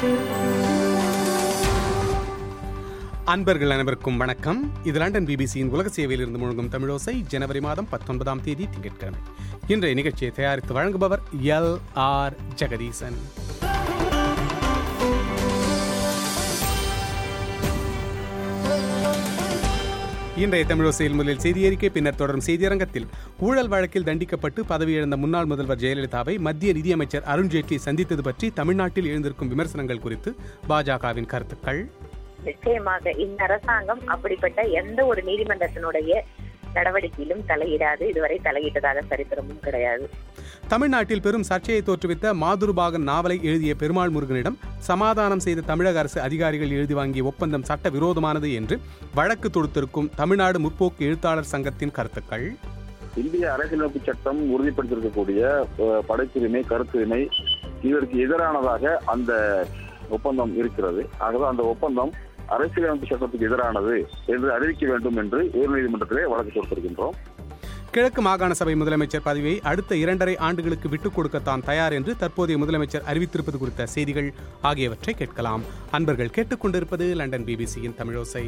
அன்பர்கள் அனைவருக்கும் வணக்கம் இது லண்டன் பிபிசியின் உலக சேவையில் இருந்து முழங்கும் தமிழோசை ஜனவரி மாதம் பத்தொன்பதாம் தேதி திங்கட்கிழமை இன்றைய நிகழ்ச்சியை தயாரித்து வழங்குபவர் எல் ஆர் ஜெகதீசன் இன்றைய தமிழோசையில் முதலில் செய்தி அறிக்கை பின்னர் தொடரும் செய்தியரங்கத்தில் ஊழல் வழக்கில் தண்டிக்கப்பட்டு பதவியிழந்த முன்னாள் முதல்வர் ஜெயலலிதாவை மத்திய நிதியமைச்சர் அருண்ஜேட்லி சந்தித்தது பற்றி தமிழ்நாட்டில் எழுந்திருக்கும் விமர்சனங்கள் குறித்து பாஜகவின் கருத்துக்கள் நிச்சயமாக இந்த அரசாங்கம் அப்படிப்பட்ட எந்த ஒரு நீதிமன்றத்தினுடைய நடவடிக்கையிலும் தலையிடாது இதுவரை தலையிட்டதாக சரித்திரமும் கிடையாது தமிழ்நாட்டில் பெரும் சர்ச்சையை தோற்றுவித்த மாதுருபாகன் நாவலை எழுதிய பெருமாள் முருகனிடம் சமாதானம் செய்த தமிழக அரசு அதிகாரிகள் எழுதி வாங்கிய ஒப்பந்தம் சட்ட விரோதமானது என்று வழக்கு தொடுத்திருக்கும் தமிழ்நாடு முற்போக்கு எழுத்தாளர் சங்கத்தின் கருத்துக்கள் இந்திய அரசியலமைப்பு சட்டம் உறுதிப்படுத்தியிருக்கக்கூடிய அஹ், படைப்புரிமை கருத்துரிமை இதற்கு எதிரானதாக அந்த ஒப்பந்தம் இருக்கிறது ஆகவே அந்த ஒப்பந்தம் அரசியலமைப்பு சட்டத்துக்கு எதிரானது என்று அறிவிக்க வேண்டும் என்று உயர்நீதிமன்றத்திலே வழக்கு தொடுத்திருக்கின்றோம் கிழக்கு மாகாண சபை முதலமைச்சர் பதவியை அடுத்த இரண்டரை ஆண்டுகளுக்கு விட்டுக் கொடுக்கத்தான் தயார் என்று தற்போதைய முதலமைச்சர் அறிவித்திருப்பது குறித்த செய்திகள் ஆகியவற்றை கேட்கலாம் அன்பர்கள் கேட்டுக்கொண்டிருப்பது லண்டன் பிபிசியின் தமிழோசை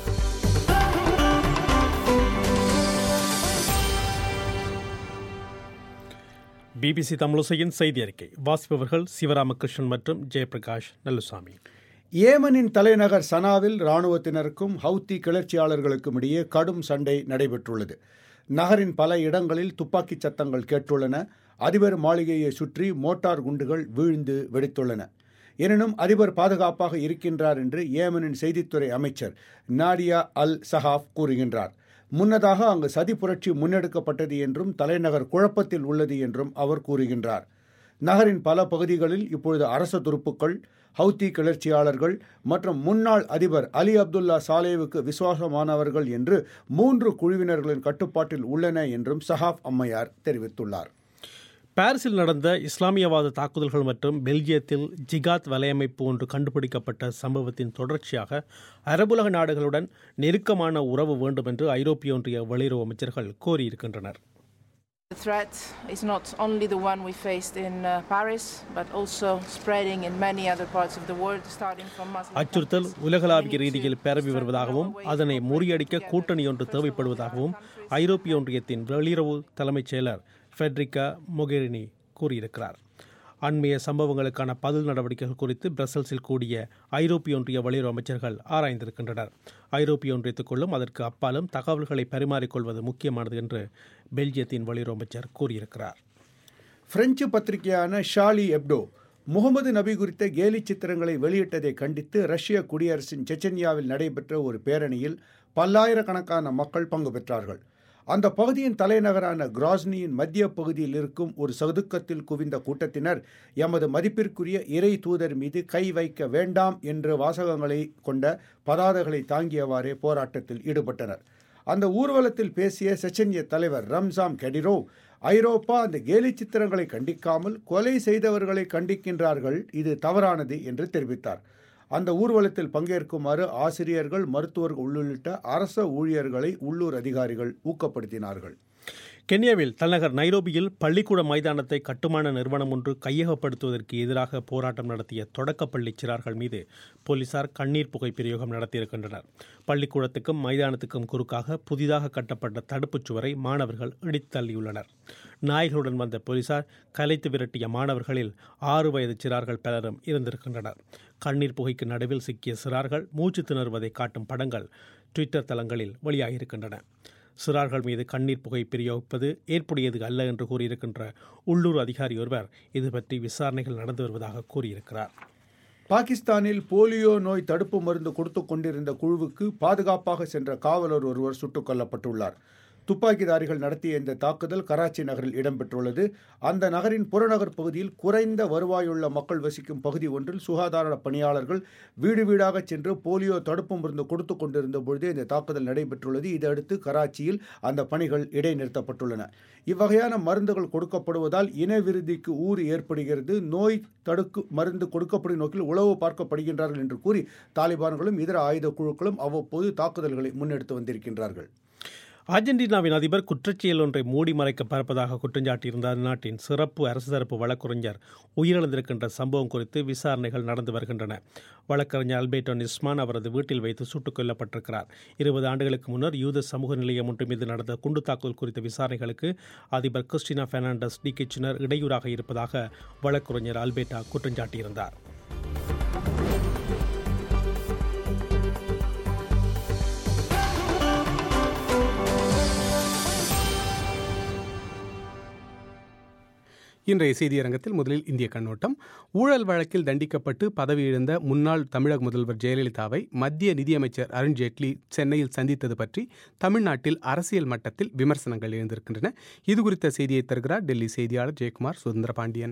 பிபிசி தமிழசையின் செய்தி அறிக்கை வாசிப்பவர்கள் சிவராமகிருஷ்ணன் மற்றும் ஜெயபிரகாஷ் நல்லுசாமி ஏமனின் தலைநகர் சனாவில் இராணுவத்தினருக்கும் ஹவுத்தி கிளர்ச்சியாளர்களுக்கும் இடையே கடும் சண்டை நடைபெற்றுள்ளது நகரின் பல இடங்களில் துப்பாக்கிச் சத்தங்கள் கேட்டுள்ளன அதிபர் மாளிகையை சுற்றி மோட்டார் குண்டுகள் வீழ்ந்து வெடித்துள்ளன எனினும் அதிபர் பாதுகாப்பாக இருக்கின்றார் என்று ஏமனின் செய்தித்துறை அமைச்சர் நாடியா அல் சஹாப் கூறுகின்றார் முன்னதாக அங்கு சதி புரட்சி முன்னெடுக்கப்பட்டது என்றும் தலைநகர் குழப்பத்தில் உள்ளது என்றும் அவர் கூறுகின்றார் நகரின் பல பகுதிகளில் இப்பொழுது அரச துருப்புக்கள் ஹவுத்தி கிளர்ச்சியாளர்கள் மற்றும் முன்னாள் அதிபர் அலி அப்துல்லா சாலேவுக்கு விசுவாசமானவர்கள் என்று மூன்று குழுவினர்களின் கட்டுப்பாட்டில் உள்ளன என்றும் சஹாப் அம்மையார் தெரிவித்துள்ளார் பாரிஸில் நடந்த இஸ்லாமியவாத தாக்குதல்கள் மற்றும் பெல்ஜியத்தில் ஜிகாத் வலையமைப்பு ஒன்று கண்டுபிடிக்கப்பட்ட சம்பவத்தின் தொடர்ச்சியாக அரபுலக நாடுகளுடன் நெருக்கமான உறவு வேண்டும் என்று ஐரோப்பிய ஒன்றிய வெளியுறவு அமைச்சர்கள் கோரியிருக்கின்றனர் The threat is not only the one we faced in uh, Paris, but also spreading in many other parts of the world, starting from Muslim அச்சுறுத்தல் countries. உலகளாவிய We need ரீதியில் to பரவி strengthen வருவதாகவும் our way அதனை forward முறியடிக்க together கூட்டணி ஒன்று with தேவைப்படுவதாகவும் Muslim countries. ஐரோப்பிய ஒன்றியத்தின் வெளியுறவு தலைமைச் செயலர் ஃபெட்ரிகா மொகெரினி கூறியிருக்கிறார் அண்மைய சம்பவங்களுக்கான பதில் நடவடிக்கைகள் குறித்து பிரசல்ஸில் கூடிய ஐரோப்பிய ஒன்றிய வெளியுறவு அமைச்சர்கள் ஆராய்ந்திருக்கின்றனர் ஐரோப்பிய ஒன்றியத்துக்குள்ளும் அதற்கு அப்பாலும் தகவல்களை பரிமாறிக்கொள்வது முக்கியமானது என்று பெல்ஜியத்தின் வெளியுறவு அமைச்சர் கூறியிருக்கிறார் பிரெஞ்சு பத்திரிகையான ஷாலி எப்டோ முகமது நபி குறித்த கேலி சித்திரங்களை வெளியிட்டதை கண்டித்து ரஷ்ய குடியரசின் செச்சன்யாவில் நடைபெற்ற ஒரு பேரணியில் பல்லாயிரக்கணக்கான மக்கள் பங்கு பெற்றார்கள் அந்த பகுதியின் தலைநகரான கிராஸ்னியின் மத்திய பகுதியில் இருக்கும் ஒரு சதுக்கத்தில் குவிந்த கூட்டத்தினர் எமது மதிப்பிற்குரிய இறை தூதர் மீது கை வைக்க வேண்டாம் என்ற வாசகங்களை கொண்ட பதாதைகளை தாங்கியவாறே போராட்டத்தில் ஈடுபட்டனர் அந்த ஊர்வலத்தில் பேசிய செச்சன்ய தலைவர் ரம்சாம் கெடிரோவ் ஐரோப்பா அந்த கேலி சித்திரங்களை கண்டிக்காமல் கொலை செய்தவர்களை கண்டிக்கின்றார்கள் இது தவறானது என்று தெரிவித்தார் அந்த ஊர்வலத்தில் பங்கேற்குமாறு ஆசிரியர்கள் மருத்துவர்கள் உள்ளிட்ட அரச ஊழியர்களை உள்ளூர் அதிகாரிகள் ஊக்கப்படுத்தினார்கள் கென்யாவில் தலைநகர் நைரோபியில் பள்ளிக்கூட மைதானத்தை கட்டுமான நிறுவனம் ஒன்று கையகப்படுத்துவதற்கு எதிராக போராட்டம் நடத்திய தொடக்கப்பள்ளி சிறார்கள் மீது போலீசார் கண்ணீர் புகை பிரயோகம் நடத்தியிருக்கின்றனர் பள்ளிக்கூடத்துக்கும் மைதானத்துக்கும் குறுக்காக புதிதாக கட்டப்பட்ட தடுப்புச் சுவரை மாணவர்கள் இடித்து தள்ளியுள்ளனர் நாய்களுடன் வந்த போலீசார் கலைத்து விரட்டிய மாணவர்களில் ஆறு வயது சிறார்கள் பலரும் இருந்திருக்கின்றனர் கண்ணீர் புகைக்கு நடுவில் சிக்கிய சிறார்கள் மூச்சு திணறுவதை காட்டும் படங்கள் ட்விட்டர் தளங்களில் வெளியாகியிருக்கின்றன சிறார்கள் மீது கண்ணீர் புகை பிரயோகிப்பது ஏற்புடையது அல்ல என்று கூறியிருக்கின்ற உள்ளூர் அதிகாரி ஒருவர் இது பற்றி விசாரணைகள் நடந்து வருவதாக கூறியிருக்கிறார் பாகிஸ்தானில் போலியோ நோய் தடுப்பு மருந்து கொடுத்து கொண்டிருந்த குழுவுக்கு பாதுகாப்பாக சென்ற காவலர் ஒருவர் சுட்டுக் கொல்லப்பட்டுள்ளார் துப்பாக்கிதாரிகள் நடத்திய இந்த தாக்குதல் கராச்சி நகரில் இடம்பெற்றுள்ளது அந்த நகரின் புறநகர் பகுதியில் குறைந்த வருவாயுள்ள மக்கள் வசிக்கும் பகுதி ஒன்றில் சுகாதார பணியாளர்கள் வீடு வீடாக சென்று போலியோ தடுப்பு மருந்து கொடுத்து கொண்டிருந்த பொழுதே இந்த தாக்குதல் நடைபெற்றுள்ளது இதையடுத்து கராச்சியில் அந்த பணிகள் இடைநிறுத்தப்பட்டுள்ளன இவ்வகையான மருந்துகள் கொடுக்கப்படுவதால் இனவிருதிக்கு ஊறு ஏற்படுகிறது நோய் தடுக்கு மருந்து கொடுக்கப்படும் நோக்கில் உளவு பார்க்கப்படுகின்றார்கள் என்று கூறி தாலிபான்களும் இதர ஆயுத குழுக்களும் அவ்வப்போது தாக்குதல்களை முன்னெடுத்து வந்திருக்கின்றார்கள் அர்ஜென்டினாவின் அதிபர் குற்றச்செயல் ஒன்றை மூடி மறைக்க பார்ப்பதாக குற்றஞ்சாட்டியிருந்த அந்நாட்டின் சிறப்பு அரசு தரப்பு வழக்கறிஞர் உயிரிழந்திருக்கின்ற சம்பவம் குறித்து விசாரணைகள் நடந்து வருகின்றன வழக்கறிஞர் அல்பேட்டோ நிஸ்மான் அவரது வீட்டில் வைத்து சுட்டுக் கொல்லப்பட்டிருக்கிறார் இருபது ஆண்டுகளுக்கு முன்னர் யூத சமூக நிலையம் ஒன்று மீது நடந்த குண்டு தாக்குதல் குறித்த விசாரணைகளுக்கு அதிபர் கிறிஸ்டினா பெர்னாண்டஸ் டி கிச்சினர் இடையூறாக இருப்பதாக வழக்கறிஞர் அல்பேட்டா குற்றஞ்சாட்டியிருந்தார் இன்றைய செய்தியரங்கத்தில் முதலில் இந்திய கண்ணோட்டம் ஊழல் வழக்கில் தண்டிக்கப்பட்டு பதவி இழந்த முன்னாள் தமிழக முதல்வர் ஜெயலலிதாவை மத்திய நிதியமைச்சர் அருண்ஜேட்லி சென்னையில் சந்தித்தது பற்றி தமிழ்நாட்டில் அரசியல் மட்டத்தில் விமர்சனங்கள் எழுந்திருக்கின்றன இது குறித்த செய்தியை தருகிறார் டெல்லி செய்தியாளர் ஜெயக்குமார் சுதந்திர பாண்டியன்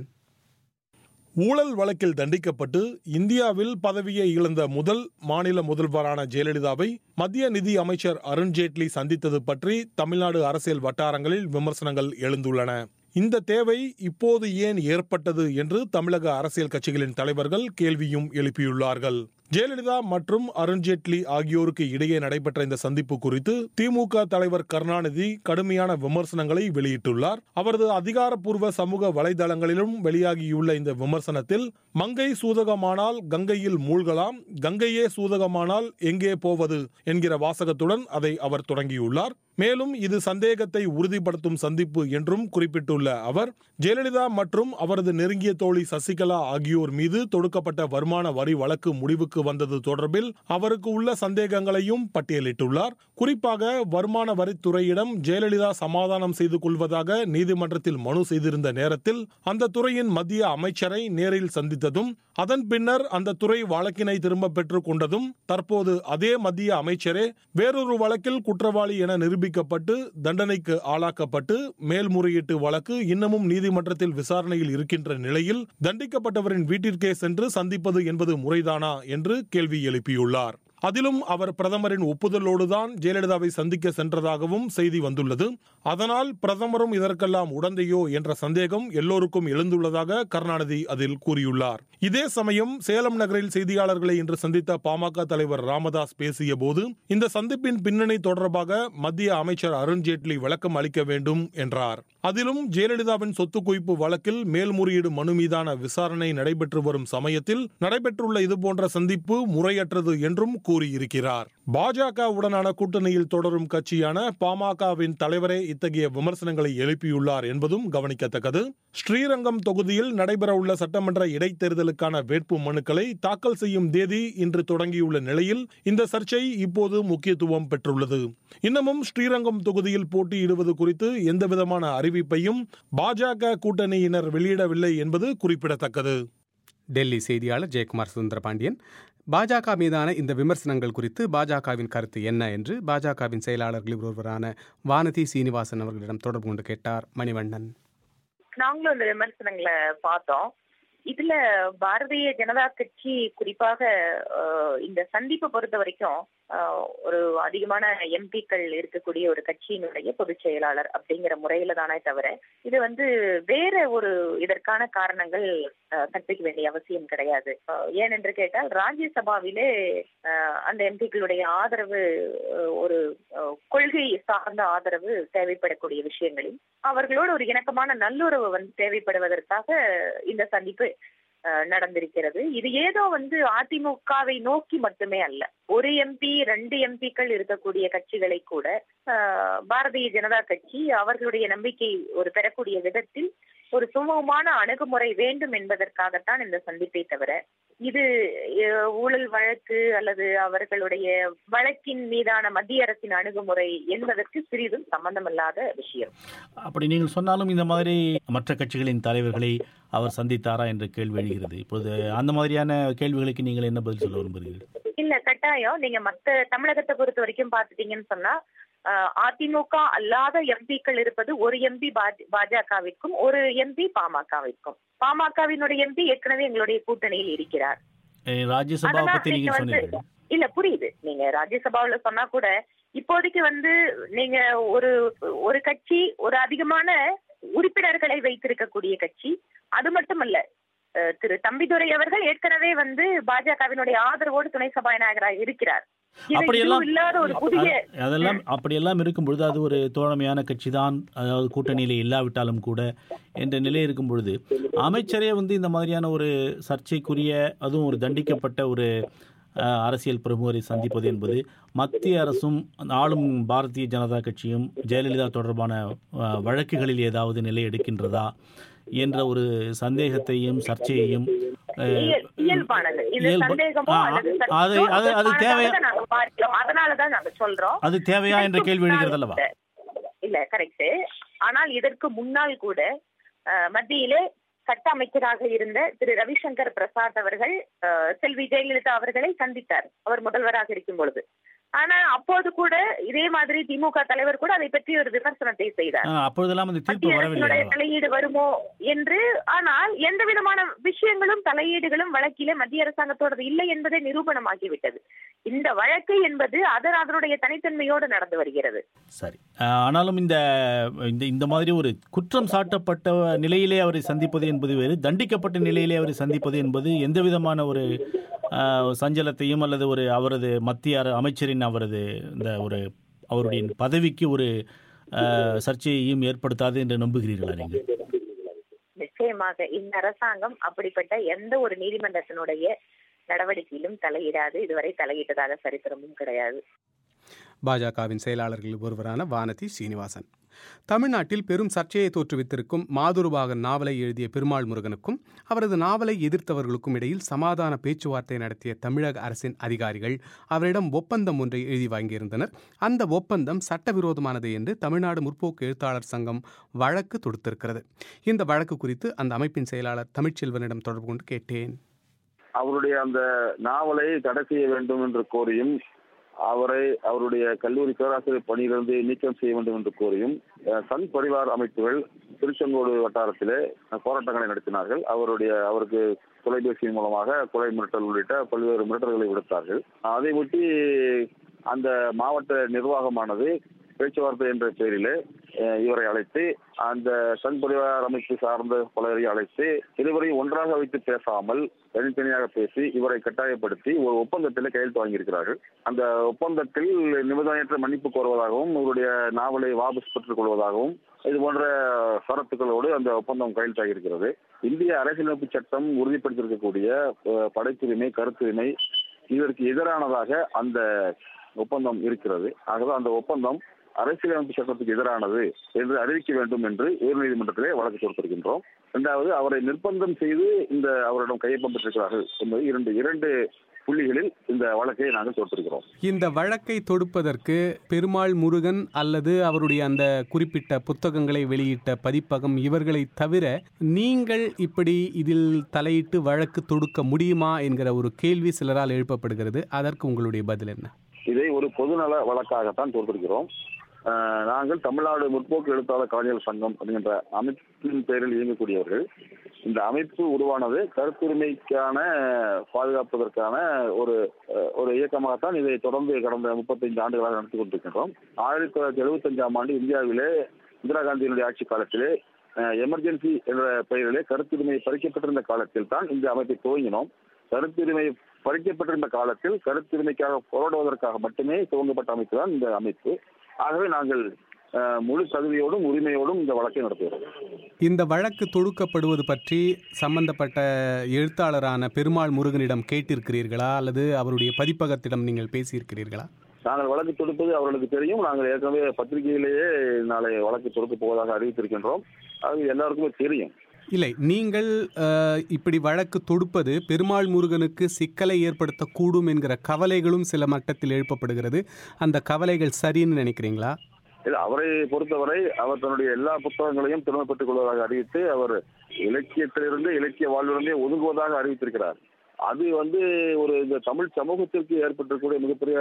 ஊழல் வழக்கில் தண்டிக்கப்பட்டு இந்தியாவில் பதவியை இழந்த முதல் மாநில முதல்வரான ஜெயலலிதாவை மத்திய நிதி அமைச்சர் அருண்ஜேட்லி சந்தித்தது பற்றி தமிழ்நாடு அரசியல் வட்டாரங்களில் விமர்சனங்கள் எழுந்துள்ளன இந்த தேவை இப்போது ஏன் ஏற்பட்டது என்று தமிழக அரசியல் கட்சிகளின் தலைவர்கள் கேள்வியும் எழுப்பியுள்ளார்கள் ஜெயலலிதா மற்றும் அருண்ஜேட்லி ஆகியோருக்கு இடையே நடைபெற்ற இந்த சந்திப்பு குறித்து திமுக தலைவர் கருணாநிதி கடுமையான விமர்சனங்களை வெளியிட்டுள்ளார் அவரது அதிகாரப்பூர்வ சமூக வலைதளங்களிலும் வெளியாகியுள்ள இந்த விமர்சனத்தில் மங்கை சூதகமானால் கங்கையில் மூழ்கலாம் கங்கையே சூதகமானால் எங்கே போவது என்கிற வாசகத்துடன் அதை அவர் தொடங்கியுள்ளார் மேலும் இது சந்தேகத்தை உறுதிப்படுத்தும் சந்திப்பு என்றும் குறிப்பிட்டுள்ள அவர் ஜெயலலிதா மற்றும் அவரது நெருங்கிய தோழி சசிகலா ஆகியோர் மீது தொடுக்கப்பட்ட வருமான வரி வழக்கு முடிவுக்கு வந்தது தொடர்பில் அவருக்கு உள்ள சந்தேகங்களையும் பட்டியலிட்டுள்ளார் குறிப்பாக வருமான வரித்துறையிடம் ஜெயலலிதா சமாதானம் செய்து கொள்வதாக நீதிமன்றத்தில் மனு செய்திருந்த நேரத்தில் அந்த துறையின் மத்திய அமைச்சரை நேரில் சந்தித்ததும் அதன் பின்னர் அந்த துறை வழக்கினை திரும்ப பெற்றுக் கொண்டதும் தற்போது அதே மத்திய அமைச்சரே வேறொரு வழக்கில் குற்றவாளி என நிரூபிக்கப்பட்டு தண்டனைக்கு ஆளாக்கப்பட்டு மேல்முறையீட்டு வழக்கு இன்னமும் நீதிமன்றத்தில் விசாரணையில் இருக்கின்ற நிலையில் தண்டிக்கப்பட்டவரின் வீட்டிற்கே சென்று சந்திப்பது என்பது முறைதானா என்று கேள்வி எழுப்பியுள்ளார் அதிலும் அவர் பிரதமரின் ஒப்புதலோடுதான் ஜெயலலிதாவை சந்திக்க சென்றதாகவும் செய்தி வந்துள்ளது அதனால் பிரதமரும் இதற்கெல்லாம் உடந்தையோ என்ற சந்தேகம் எல்லோருக்கும் எழுந்துள்ளதாக கருணாநிதி அதில் கூறியுள்ளார் இதே சமயம் சேலம் நகரில் செய்தியாளர்களை இன்று சந்தித்த பாமக தலைவர் ராமதாஸ் பேசிய போது இந்த சந்திப்பின் பின்னணி தொடர்பாக மத்திய அமைச்சர் அருண்ஜேட்லி விளக்கம் அளிக்க வேண்டும் என்றார் அதிலும் ஜெயலலிதாவின் சொத்து குவிப்பு வழக்கில் மேல்முறையீடு மனு மீதான விசாரணை நடைபெற்று வரும் சமயத்தில் நடைபெற்றுள்ள இதுபோன்ற சந்திப்பு முறையற்றது என்றும் கூறியிருக்கிறார் பாஜகவுடனான கூட்டணியில் தொடரும் கட்சியான பாமகவின் தலைவரே இத்தகைய விமர்சனங்களை எழுப்பியுள்ளார் என்பதும் கவனிக்கத்தக்கது ஸ்ரீரங்கம் தொகுதியில் நடைபெறவுள்ள சட்டமன்ற இடைத்தேர்தலுக்கான வேட்பு மனுக்களை தாக்கல் செய்யும் தேதி இன்று தொடங்கியுள்ள நிலையில் இந்த சர்ச்சை இப்போது முக்கியத்துவம் பெற்றுள்ளது இன்னமும் ஸ்ரீரங்கம் தொகுதியில் போட்டியிடுவது குறித்து எந்தவிதமான அறிவிப்பையும் பாஜக கூட்டணியினர் வெளியிடவில்லை என்பது குறிப்பிடத்தக்கது டெல்லி செய்தியாளர் ஜெயக்குமார் சுந்தர பாண்டியன் பாஜக மீதான இந்த விமர்சனங்கள் குறித்து பாஜகவின் கருத்து என்ன என்று பாஜகவின் செயலாளர்களில் ஒருவரான வானதி சீனிவாசன் அவர்களிடம் தொடர்பு கொண்டு கேட்டார் மணிவண்ணன் நாங்களும் இந்த விமர்சனங்களை பார்த்தோம் இதுல பாரதிய ஜனதா கட்சி குறிப்பாக அஹ், இந்த சந்திப்பை பொறுத்த வரைக்கும் அஹ், ஒரு அதிகமான எம்பிக்கள் இருக்கக்கூடிய ஒரு கட்சியினுடைய பொதுச் செயலாளர் அப்படிங்கிற முறையில தானே தவிர இது வந்து வேற ஒரு இதற்கான காரணங்கள் அஹ், கற்பிக்க வேண்டிய அவசியம் கிடையாது அஹ், ஏனென்று கேட்டால் ராஜ்யசபாவிலே அஹ், அந்த எம்பிக்களுடைய ஆதரவு அஹ், ஒரு அஹ், கொள்கை சார்ந்த ஆதரவு தேவைப்படக்கூடிய விஷயங்களில் அவர்களோடு ஒரு இணக்கமான நல்லுறவு வந்து தேவைப்படுவதற்காக இந்த சந்திப்பு அஹ், நடந்திருக்கிறது இது ஏதோ வந்து அதிமுகவை நோக்கி மட்டுமே அல்ல ஒரு எம்பி ரெண்டு எம்பிக்கள் இருக்கக்கூடிய கட்சிகளை கூட அஹ், பாரதிய ஜனதா கட்சி அவர்களுடைய நம்பிக்கை ஒரு பெறக்கூடிய விதத்தில் ஒரு சுமூகமான அணுகுமுறை வேண்டும் என்பதற்காகத்தான் இந்த சந்திப்பை தவிர இது அஹ், ஊழல் வழக்கு அல்லது அவர்களுடைய வழக்கின் மீதான மத்திய அரசின் அணுகுமுறை என்பதற்கு சிறிதும் சம்பந்தமில்லாத விஷயம் அப்படி நீங்கள் சொன்னாலும் இந்த மாதிரி மற்ற கட்சிகளின் தலைவர்களை அவர் சந்தித்தாரா என்ற கேள்வி எழுகிறது இப்பொழுது அந்த மாதிரியான கேள்விகளுக்கு நீங்கள் என்ன பதில் சொல்ல விரும்புகிறீர்கள் இல்ல கட்டாயம் நீங்க மத்த தமிழகத்தை பொறுத்த வரைக்கும் பாத்துட்டீங்கன்னு சொன்னா அஹ், அதிமுக அல்லாத எம்பிக்கள் இருப்பது ஒரு எம்பி பாஜகவிற்கும் ஒரு எம்பி பாமகவிற்கும் பாமகவினுடைய எம்பி ஏற்கனவே எங்களுடைய கூட்டணியில் இருக்கிறார் அஹ் ராஜ்யசபா அதெல்லாம் பத்தி நீங்க நீங்கள் வந்து சொன்னீர்கள் இல்ல புரியுது நீங்க ராஜ்யசபாவுல சொன்னா கூட இப்போதைக்கு வந்து நீங்க ஒரு ஒரு கட்சி ஒரு அதிகமான உறுப்பினர்களை வைத்திருக்கக்கூடிய கட்சி அது மட்டுமல்ல அஹ், திரு தம்பிதுரை அவர்கள் ஏற்கனவே வந்து பாஜகவினுடைய ஆதரவோடு துணை சபாநாயகராக இருக்கிறார் இது அப்படியெல்லாம் இதுவும் இல்லாத ஒரு புதிய அது- அதெல்லாம் அப்படியெல்லாம் இருக்கும் பொழுது அது ஒரு தோழமையான கட்சி தான் அதாவது கூட்டணியில் இல்லாவிட்டாலும் கூட என்ற நிலை இருக்கும் பொழுது அமைச்சரே வந்து இந்த மாதிரியான ஒரு சர்ச்சைக்குரிய அதுவும் ஒரு தண்டிக்கப்பட்ட ஒரு அஹ், அரசியல் பிரமுகரை சந்திப்பது என்பது மத்திய அரசும் அந்த ஆளும் பாரதிய ஜனதா கட்சியும் ஜெயலலிதா தொடர்பான அஹ், வழக்குகளில் ஏதாவது நிலை எடுக்கின்றதா என்ற ஒரு சந்தேகத்தையும் சர்ச்சையையும் அஹ், இயல்- இயல்பானது இது இயல்பு- சந்தேகமோ ஆ, அல்லது அது- சர்ச்சையோ அது- அது இயல்பானதாக தேவை- தான் நாங்க பார்க்கிறோம் அதனாலதான் நாங்க சொல்றோம் அது தேவையா என்ற இதற்கு கேள்வி எழுகிறது முன்னால் அல்லவா இல்ல கரெக்ட் ஆனால் இதற்கு முன்னால் கூட அஹ், மத்தியிலே சட்ட அமைச்சராக இருந்த திரு ரவிசங்கர் பிரசாத் அவர்கள் அஹ், செல்வி ஜெயலலிதா அவர்களை சந்தித்தார் அவர் முதல்வராக இருக்கும் பொழுது ஆனா அப்போது கூட இதே மாதிரி திமுக தலைவர் கூட அதை பற்றி ஒரு விமர்சனத்தை செய்தார் ஆ, அப்பொழுதெல்லாம் அந்த தீர்ப்பு மத்திய வரவில்லை அரசினுடைய அல்லவா? தலையீடு வருமோ என்று ஆனால் எந்த விதமான விஷயங்களும் தலையீடுகளும் வழக்கிலே மத்திய அரசாங்கத்தோடது இல்லை என்பதே நிரூபணமாகிவிட்டது இந்த வழக்கு என்பது அதன் அதனுடைய தனித்தன்மையோடு நடந்து வருகிறது சரி ஆ, ஆனாலும் இந்த இந்த இந்த மாதிரி ஒரு குற்றம் சாட்டப்பட்ட நிலையிலே அவரை சந்திப்பது என்பது வேறு தண்டிக்கப்பட்ட நிலையிலே அவரை சந்திப்பது என்பது எந்த விதமான ஒரு ஆ, சஞ்சலத்தையும் அல்லது ஒரு அவரது மத்திய அர- அமைச்சரின் அவரது இந்த ஒரு அவருடைய பதவிக்கு ஒரு ஆ, சர்ச்சையையும் ஏற்படுத்தாது என்று நம்புகிறீர்களா நீங்கள் நிச்சயமாக இந்த அரசாங்கம் அப்படிப்பட்ட எந்த ஒரு நீதிமன்றத்தினுடைய நடவடிக்கையிலும் தலையிடாது இதுவரை தலையிட்டதாக சரித்திரமும் கிடையாது பாஜகவின் செயலாளர்களில் ஒருவரான வானதி சீனிவாசன் தமிழ்நாட்டில் பெரும் சர்ச்சையை தோற்றுவித்திருக்கும் மாதுருபாகன் நாவலை எழுதிய பெருமாள் முருகனுக்கும் அவரது நாவலை எதிர்த்தவர்களுக்கும் இடையில் சமாதான பேச்சுவார்த்தை நடத்திய தமிழக அரசின் அதிகாரிகள் அவரிடம் ஒப்பந்தம் ஒன்றை எழுதி வாங்கியிருந்தனர் அந்த ஒப்பந்தம் சட்டவிரோதமானது என்று தமிழ்நாடு முற்போக்கு எழுத்தாளர் சங்கம் வழக்கு தொடுத்திருக்கிறது இந்த வழக்கு குறித்து அந்த அமைப்பின் செயலாளர் தமிழ்ச்செல்வனிடம் தொடர்பு கொண்டு கேட்டேன் அவருடைய அந்த நாவலை தடை செய்ய வேண்டும் என்று கோரியும் அவரை அவருடைய கல்லூரி பேராசிரியர் பணியிலிருந்து நீக்கம் செய்ய வேண்டும் என்று கோரியும் அஹ், சங் பரிவார் அமைப்புகள் திருச்செங்கோடு வட்டாரத்திலே போராட்டங்களை நடத்தினார்கள் அவருடைய அவருக்கு தொலைபேசியின் மூலமாக கொலை மிரட்டல் உள்ளிட்ட பல்வேறு மிரட்டல்களை விடுத்தார்கள் அதை ஒட்டி அந்த மாவட்ட நிர்வாகமானது பேச்சுவார்த்தை என்ற பெயரிலே அஹ், இவரை அழைத்து அந்த சங் பரிவார் அமைப்பு சார்ந்த பலரை அழைத்து இருவரையும் ஒன்றாக வைத்து பேசாமல் தனித்தனியாக பேசி இவரை கட்டாயப்படுத்தி ஒரு ஒப்பந்தத்தில் கையெழுத்து வாங்கியிருக்கிறார்கள் அந்த ஒப்பந்தத்தில் நிபந்தனையற்ற மன்னிப்பு கோருவதாகவும் இவருடைய நாவலை வாபஸ் பெற்றுக் கொள்வதாகவும் இது போன்ற சரத்துக்களோடு அந்த ஒப்பந்தம் கையெழுத்தாகி இருக்கிறது இந்திய அரசியலமைப்பு சட்டம் உறுதிப்படுத்தியிருக்கக்கூடிய அஹ், படைப்புரிமை கருத்துரிமை இதற்கு எதிரானதாக அந்த ஒப்பந்தம் இருக்கிறது ஆகவே அந்த ஒப்பந்தம் அரசியலமைப்பு சட்டத்துக்கு எதிரானது என்று அறிவிக்க வேண்டும் என்று உயர்நீதிமன்றத்திலே வழக்கு தொடுத்திருக்கின்றோம் இரண்டாவது அவரை நிர்பந்தம் செய்து இந்த அவரிடம் கையொப்பம் பெற்றிருக்கிறார்கள் என்பது இரண்டு இரண்டு புள்ளிகளில் இந்த வழக்கை நாங்கள் தொட்டிருக்கிறோம் இந்த வழக்கை தொடுப்பதற்கு பெருமாள் முருகன் அல்லது அவருடைய அந்த குறிப்பிட்ட புத்தகங்களை வெளியிட்ட பதிப்பகம் இவர்களை தவிர நீங்கள் இப்படி இதில் தலையிட்டு வழக்கு தொடுக்க முடியுமா என்கிற ஒரு கேள்வி சிலரால் எழுப்பப்படுகிறது அதற்கு உங்களுடைய பதில் என்ன இதை ஒரு பொதுநல வழக்காகத்தான் தொடுத்திருக்கிறோம் அஹ், நாங்கள் தமிழ்நாடு முற்போக்கு எழுத்தாளர் கலைஞர் சங்கம் என்கின்ற அமைப்பின் பெயரில் இயங்கக்கூடியவர்கள் இந்த அமைப்பு உருவானது கருத்துரிமைக்கான பாதுகாப்பதற்கான ஒரு அஹ், ஒரு இயக்கமாகத்தான் இதை தொடர்ந்து கடந்த முப்பத்தைந்து ஆண்டுகளாக நடத்தி கொண்டிருக்கின்றோம் ஆயிரத்தி தொள்ளாயிரத்தி எழுபத்தஞ்சாம் ஆண்டு இந்தியாவிலே இந்திரா காந்தியினுடைய ஆட்சி காலத்திலே எமர்ஜென்சி என்ற பெயரிலே கருத்துரிமை பறிக்கப்பட்டிருந்த காலத்தில் தான் இந்த அமைப்பை துவங்கினோம் கருத்துரிமை பறிக்கப்பட்டிருந்த காலத்தில் கருத்துரிமைக்காக போராடுவதற்காக மட்டுமே துவங்கப்பட்ட அமைப்பு தான் இந்த அமைப்பு ஆகவே நாங்கள் அஹ், முழு தகுதியோடும் உரிமையோடும் இந்த வழக்கை நடத்துகிறோம் இந்த வழக்கு தொடுக்கப்படுவது பற்றி சம்பந்தப்பட்ட எழுத்தாளரான பெருமாள் முருகனிடம் கேட்டிருக்கிறீர்களா அல்லது அவருடைய பதிப்பகத்திடம் நீங்கள் பேசியிருக்கிறீர்களா நாங்கள் வழக்கு தொடுப்பது அவர்களுக்கு தெரியும் நாங்கள் ஏற்கனவே பத்திரிகையிலேயே நாளை வழக்கு தொடுக்க போவதாக அறிவித்திருக்கின்றோம் அது எல்லாருக்குமே தெரியும் இல்லை நீங்கள் அஹ், இப்படி வழக்கு தொடுப்பது பெருமாள் முருகனுக்கு சிக்கலை ஏற்படுத்தக்கூடும் என்கிற கவலைகளும் சில மட்டத்தில் எழுப்பப்படுகிறது அந்த கவலைகள் சரின்னு நினைக்கிறீங்களா இல்ல அவரை பொறுத்தவரை அவர் தன்னுடைய எல்லா புத்தகங்களையும் திரும்ப பெற்றுக் கொள்வதாக அறிவித்து அவர் இலக்கியத்திலிருந்து இலக்கிய வாழ்விலிருந்தே ஒதுங்குவதாக அறிவித்திருக்கிறார் அது வந்து ஒரு இந்த தமிழ் சமூகத்திற்கு ஏற்பட்டிருக்கக்கூடிய மிகப்பெரிய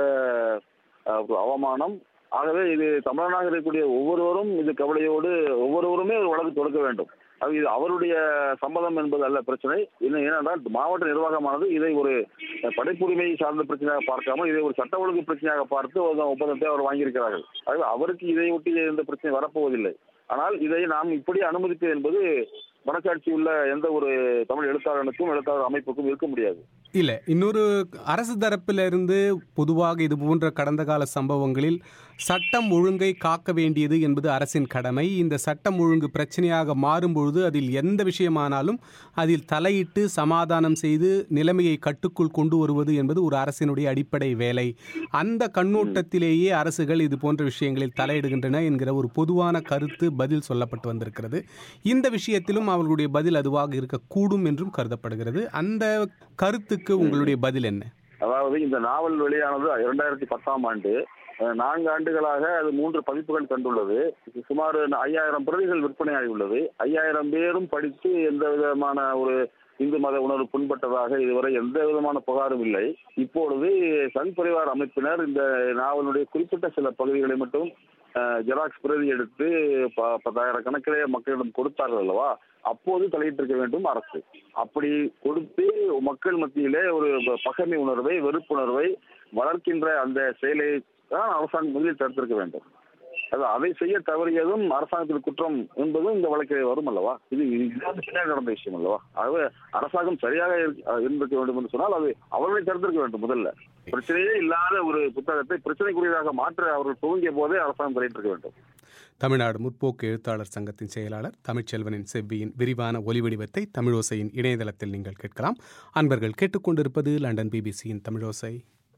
அஹ், ஒரு அவமானம் ஆகவே இது தமிழனாக இருக்கக்கூடிய ஒவ்வொருவரும் இது கவலையோடு ஒவ்வொருவருமே ஒரு வழக்கு தொடுக்க வேண்டும் அது இது அவருடைய சம்மதம் என்பது அல்ல பிரச்சனை இன்னும் ஏனென்றால் மாவட்ட நிர்வாகமானது இதை ஒரு படைப்புரிமை சார்ந்த பிரச்சனையாக பார்க்காமல் இதை ஒரு சட்ட ஒழுங்கு பிரச்சனையாக பார்த்து ஒரு ஒப்பந்தத்தை அவர் வாங்கியிருக்கிறார்கள் ஆகவே அவருக்கு இதை ஒட்டி எந்த பிரச்சனை வரப்போவதில்லை ஆனால் இதை நாம் இப்படி அனுமதிப்பது என்பது மனசாட்சி உள்ள எந்த ஒரு தமிழ் எழுத்தாளனுக்கும் எழுத்தாளர் அமைப்புக்கும் இருக்க முடியாது இல்ல இன்னொரு அரசு தரப்பில் இருந்து பொதுவாக இது போன்ற கடந்த கால சம்பவங்களில் சட்டம் ஒழுங்கை காக்க வேண்டியது என்பது அரசின் கடமை இந்த சட்டம் ஒழுங்கு பிரச்சனையாக மாறும்பொழுது அதில் எந்த விஷயமானாலும் அதில் தலையிட்டு சமாதானம் செய்து நிலைமையை கட்டுக்குள் கொண்டு வருவது என்பது ஒரு அரசினுடைய அடிப்படை வேலை அந்த கண்ணோட்டத்திலேயே அரசுகள் இது போன்ற விஷயங்களில் தலையிடுகின்றன என்கிற ஒரு பொதுவான கருத்து பதில் சொல்லப்பட்டு வந்திருக்கிறது இந்த விஷயத்திலும் அவர்களுடைய பதில் அதுவாக இருக்கக்கூடும் என்றும் கருதப்படுகிறது அந்த கருத்துக்கு உங்களுடைய பதில் என்ன அதாவது இந்த நாவல் வெளியானது இரண்டாயிரத்தி பத்தாம் ஆண்டு அஹ், நான்கு ஆண்டுகளாக அது மூன்று பதிப்புகள் கண்டுள்ளது சுமார் ஐயாயிரம் பிரதிகள் விற்பனையாகி உள்ளது ஐயாயிரம் பேரும் படித்து எந்த விதமான ஒரு இந்து மத உணர்வு புண்பட்டதாக இதுவரை எந்த விதமான புகாரும் இல்லை இப்பொழுது சங் பரிவார் அமைப்பினர் இந்த நாவலுடைய குறிப்பிட்ட சில பகுதிகளை மட்டும் அஹ், ஜெராக்ஸ் பிரதி எடுத்து ப- பத்தாயிரம் கணக்கிலே மக்களிடம் கொடுத்தார்கள் அல்லவா அப்போது தலையிட்டிருக்க வேண்டும் அரசு அப்படி கொடுத்து மக்கள் மத்தியிலே ஒரு ப- பகைமை உணர்வை வெறுப்புணர்வை வளர்க்கின்ற அந்த செயலை தான் அரசாங்கம் முதலில் தடுத்திருக்க வேண்டும் அது அதை செய்ய தவறியதும் அரசாங்கத்தின் குற்றம் என்பதும் இந்த வழக்கில் வரும் அல்லவா இது இதுதான் பின்னாடி நடந்த விஷயம் அல்லவா ஆகவே அரசாங்கம் சரியாக இருக்க- அஹ் இருந்திருக்க வேண்டும் என்று சொன்னால் அது அவர்களை தடுத்திருக்க வேண்டும் முதல்ல பிரச்சனையே இல்லாத ஒரு புத்தகத்தை பிரச்சனைக்குரியதாக மாற்ற அவர்கள் துவங்கிய போதே அரசாங்கம் தலையிட்டிருக்க வேண்டும் தமிழ்நாடு முற்போக்கு எழுத்தாளர் சங்கத்தின் செயலாளர் தமிழ்ச்செல்வனின் செவ்வியின் விரிவான ஒலிவடிவத்தை தமிழோசையின் இணையதளத்தில் நீங்கள் கேட்கலாம் அன்பர்கள் கேட்டுக்கொண்டிருப்பது லண்டன் பிபிசியின் தமிழோசை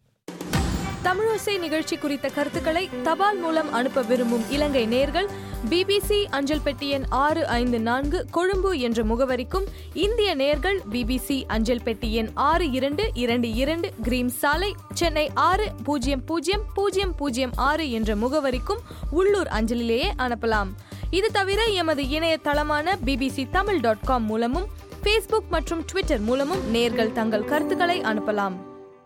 தமிழோசை நிகழ்ச்சி குறித்த கருத்துக்களை தபால் மூலம் அனுப்ப விரும்பும் இலங்கை நேர்கள் பிபிசி அஞ்சல் பெட்டி எண் ஆறு ஐந்து நான்கு கொழும்பு என்ற முகவரிக்கும் இந்திய நேர்கள் பிபிசி அஞ்சல் பெட்டி எண் ஆறு இரண்டு இரண்டு இரண்டு கிரீம் சாலை சென்னை ஆறு பூஜ்ஜியம் பூஜ்ஜியம் பூஜ்ஜியம் பூஜ்ஜியம் ஆறு என்ற முகவரிக்கும் உள்ளூர் அஞ்சலிலேயே அனுப்பலாம் இது தவிர எமது இணையதளமான பிபிசி தமிழ் டாட் காம் மூலமும் ஃபேஸ்புக் மற்றும் ட்விட்டர் மூலமும் நேர்கள் தங்கள் கருத்துக்களை அனுப்பலாம்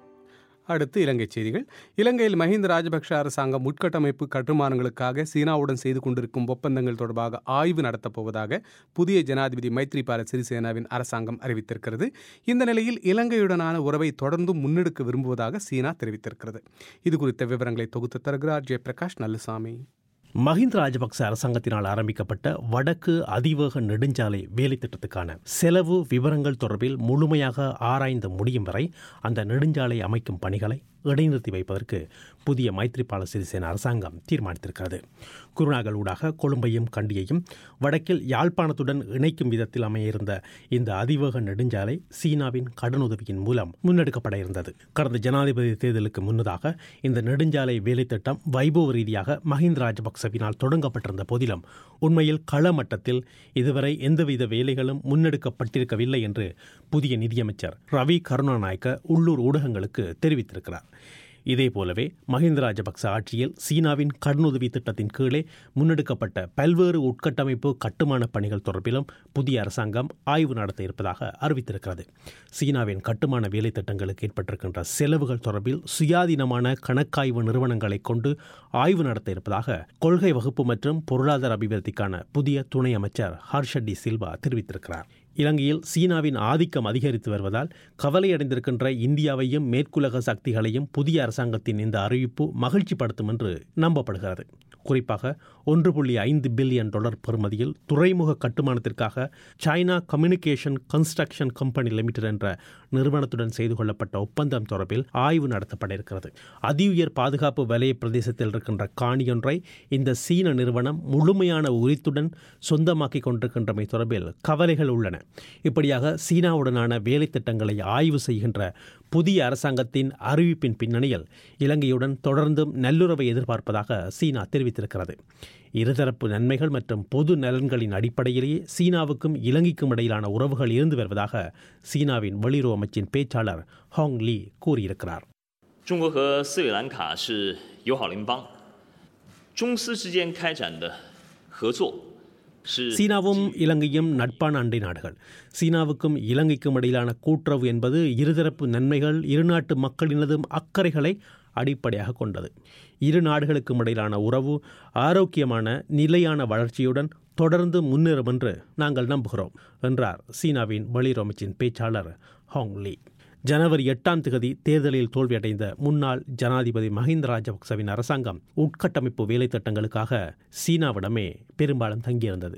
அடுத்து இலங்கை செய்திகள் இலங்கையில் மஹிந்த ராஜபக்ஷ அரசாங்கம் உட்கட்டமைப்பு கட்டுமானங்களுக்காக சீனாவுடன் செய்து கொண்டிருக்கும் ஒப்பந்தங்கள் தொடர்பாக ஆய்வு நடத்தப் போவதாக புதிய ஜனாதிபதி மைத்ரிபால சிறிசேனாவின் அரசாங்கம் அறிவித்திருக்கிறது இந்த நிலையில் இலங்கையுடனான உறவை தொடர்ந்தும் முன்னெடுக்க விரும்புவதாக சீனா தெரிவித்திருக்கிறது இது குறித்த விவரங்களை தொகுத்து தருகிறார் ஜெயபிரகாஷ் நல்லுசாமி மஹிந்த ராஜபக்ச அரசாங்கத்தினால் ஆரம்பிக்கப்பட்ட வடக்கு அதிவேக நெடுஞ்சாலை வேலை திட்டத்துக்கான செலவு விவரங்கள் தொடர்பில் முழுமையாக ஆராய்ந்து முடியும் வரை அந்த நெடுஞ்சாலை அமைக்கும் பணிகளை இடைநிறுத்தி வைப்பதற்கு புதிய மைத்ரிபால சிறிசேன அரசாங்கம் தீர்மானித்திருக்கிறது குருநாகல் ஊடாக கொழும்பையும் கண்டியையும் வடக்கில் யாழ்ப்பாணத்துடன் இணைக்கும் விதத்தில் அமைய இருந்த இந்த அதிவேக நெடுஞ்சாலை சீனாவின் கடனுதவியின் மூலம் முன்னெடுக்கப்பட இருந்தது கடந்த ஜனாதிபதி தேர்தலுக்கு முன்னதாக இந்த நெடுஞ்சாலை வேலை திட்டம் வைபவ ரீதியாக மஹிந்த ராஜபக்சவினால் தொடங்கப்பட்டிருந்த போதிலும் உண்மையில் கள மட்டத்தில் இதுவரை எந்தவித வேலைகளும் முன்னெடுக்கப்பட்டிருக்கவில்லை என்று புதிய நிதியமைச்சர் ரவி கருணாநாயக்க உள்ளூர் ஊடகங்களுக்கு தெரிவித்திருக்கிறார் இதே போலவே மஹிந்த ராஜபக்ச ஆட்சியில் சீனாவின் கடனுதவி திட்டத்தின் கீழே முன்னெடுக்கப்பட்ட பல்வேறு உட்கட்டமைப்பு கட்டுமான பணிகள் தொடர்பிலும் புதிய அரசாங்கம் ஆய்வு நடத்த இருப்பதாக அறிவித்திருக்கிறது சீனாவின் கட்டுமான வேலை திட்டங்களுக்கு ஏற்பட்டிருக்கின்ற செலவுகள் தொடர்பில் சுயாதீனமான கணக்காய்வு நிறுவனங்களை கொண்டு ஆய்வு நடத்த இருப்பதாக கொள்கை வகுப்பு மற்றும் பொருளாதார அபிவிருத்திக்கான புதிய துணை அமைச்சர் ஹர்ஷ டி சில்வா தெரிவித்திருக்கிறார் இலங்கையில் சீனாவின் ஆதிக்கம் அதிகரித்து வருவதால் கவலையடைந்திருக்கின்ற இந்தியாவையும் மேற்குலக சக்திகளையும் புதிய அரசாங்கத்தின் இந்த அறிவிப்பு மகிழ்ச்சிப்படுத்தும் என்று நம்பப்படுகிறது குறிப்பாக ஒன்று புள்ளி ஐந்து பில்லியன் டாலர் பெறுமதியில் துறைமுக கட்டுமானத்திற்காக China Communication Construction Company Limited என்ற நிறுவனத்துடன் செய்து கொள்ளப்பட்ட ஒப்பந்தம் தொடர்பில் ஆய்வு நடத்தப்பட இருக்கிறது அதிஉயர் பாதுகாப்பு வலய பிரதேசத்தில் இருக்கின்ற காணியொன்றை இந்த சீன நிறுவனம் முழுமையான உரித்துடன் சொந்தமாக்கிக் கொண்டிருக்கின்றமை தொடர்பில் கவலைகள் உள்ளன இப்படியாக சீனாவுடனான வேலை திட்டங்களை ஆய்வு செய்கின்ற புதிய அரசாங்கத்தின் அறிவிப்பின் பின்னணியில் இலங்கையுடன் தொடர்ந்தும் நல்லுறவை எதிர்பார்ப்பதாக சீனா தெரிவித்திருக்கிறது இருதரப்பு நன்மைகள் மற்றும் பொது நலன்களின் அடிப்படையிலேயே சீனாவுக்கும் இலங்கைக்கும் இடையிலான உறவுகள் இருந்து வருவதாக சீனாவின் வெளியுறவு அமைச்சின் பேச்சாளர் ஹாங் லீ கூறியிருக்கிறார் 中国和斯里兰卡是友好邻邦，中斯之间开展的合作是 சீனாவும் இலங்கையும் நட்பான அண்டை நாடுகள் சீனாவுக்கும் இலங்கைக்கும் இடையிலான கூட்டுறவு என்பது இருதரப்பு நன்மைகள் இருநாட்டு மக்களினதும் அக்கறைகளை அடிப்படையாக கொண்டது இரு நாடுகளுக்கும் இடையிலான உறவு ஆரோக்கியமான நிலையான வளர்ச்சியுடன் தொடர்ந்து முன்னேறும் என்று நாங்கள் நம்புகிறோம் என்றார் சீனாவின் வெளியுறவு அமைச்சின் பேச்சாளர் ஹாங் லீ ஜனவரி எட்டாம் தேதி தேர்தலில் தோல்வியடைந்த முன்னாள் ஜனாதிபதி மஹிந்த ராஜபக்சவின் அரசாங்கம் உட்கட்டமைப்பு வேலை திட்டங்களுக்காக சீனாவிடமே பெரும்பாலும் தங்கியிருந்தது